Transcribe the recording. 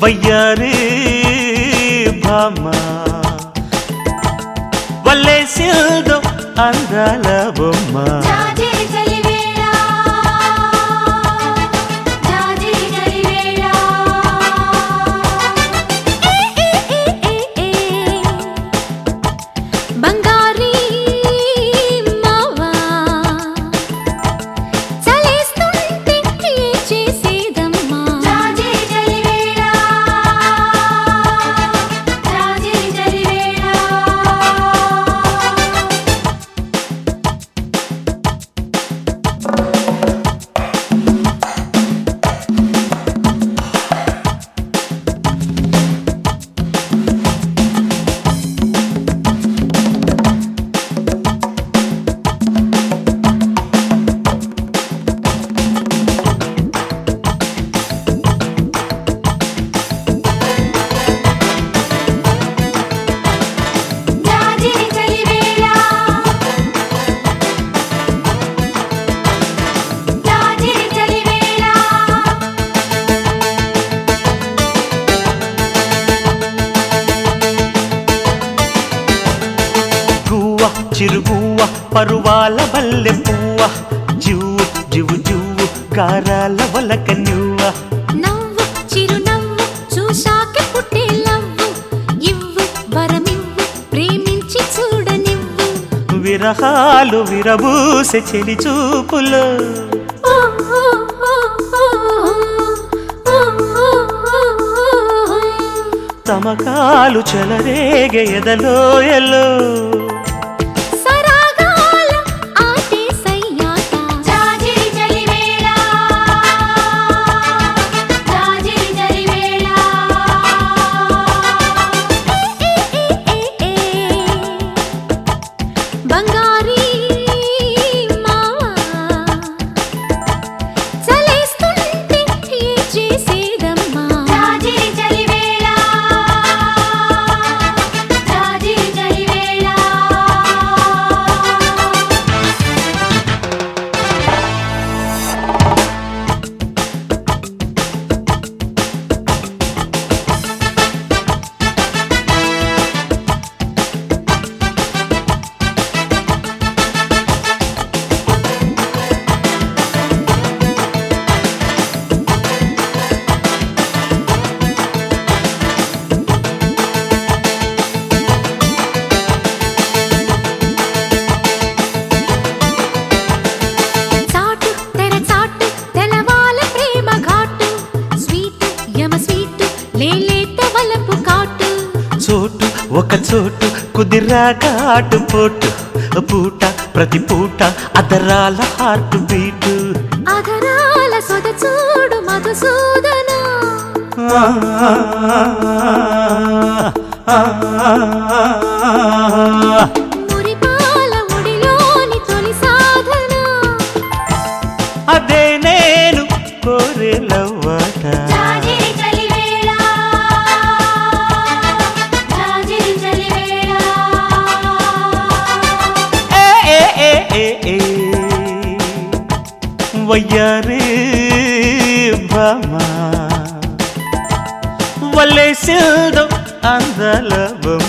వయ్యారి భామ వల్లేసిల్దో అందాల బొమ్మ జాజిరి చలివేళ జాజిరి చలివేళ ఏ ఏ ఏ ఏ ఏ బంగారీ మావా చలేస్తుంటే ఏ చేసేదమ్మా జాజిరి చలివేళ జాజిరి చలివేళ జాజిరి చలివేళ జాజిరి చలివేళ గువ్వ చిరుగువ్వ పరువాల బల్లె పువ్వ జువ్వు జువ్వు జువ్వు కారాల వలక నువ్వ నవ్వు చిరునవ్వు చూశాక పుట్టే లవ్వు ఇవ్వు వరమివ్వు ప్రేమించి చూడనివ్వు విరహాలు విరబూసె చెలి చూపులో ఓ ఓ ఓ ఓ ఓ ఓ ఓ తమకాలు చెలరేగె ఎదలోయలో సరాగాల ఆటే సయ్యాట జాజిరి చలివేళ జాజిరి చలివేళ ఏ ఏ ఏ ఏ బంగారీ మావా చలేస్తుంటే ఏ చేసేదమ్మా జాజిరి చలివేళ జాజిరి చలివేళ చాటు తెర చాటు తెలవాల ప్రేమ ఘాటు స్వీట్ యమ స్వీట్ లేలేత వలపు కాటు చోటు ఒక చోటు కుదిరాక ఆటు పోటు పూట ప్రతి పూట అదరాల హార్ట్ బీటు అధరాల సొద చూడు మధుసూదన మురిపాల ముడిలోని తొలి సాధన అదే నేను కోరే లవ్వాట జాజిరి చలివేళ జాజిరి చలివేళ ఏ ఏ ఏ ఏ ఏ వయ్యారి భామ వల్లేసిల్దో అందల బొమ్మ